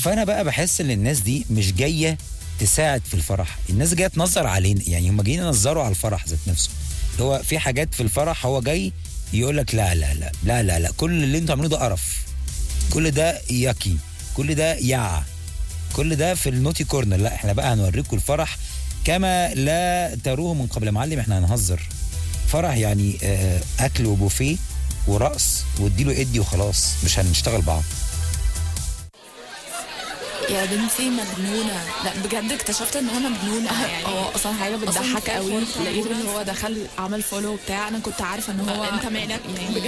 فانا بقى بحس ان الناس دي مش جايه تساعد في الفرح الناس جايه تنظر علينا يعني هم جايين ينظروا على الفرح ذات نفسه اللي هو في حاجات في الفرح هو جاي يقول لك لا لا لا لا لا لا كل اللي انتوا عاملينه ده قرف كل ده ياكي كل ده يع كل ده في النوتي كورنر لا احنا بقى هنوريكم الفرح كما لا تروه من قبل معلم احنا هنهزر فرح يعني آه، اكل وبوفيه ورقص واديله ادي وخلاص مش هنشتغل بعض يا بنتي مجنونة لا بجد اكتشفت ان انا مجنونة يعني اه اصلا حاجه أصلاً بتضحك في قوي فرصة لقيت ان موجودة. هو دخل عمل فولو بتاع انا كنت عارفه ان هو انت مالك يعني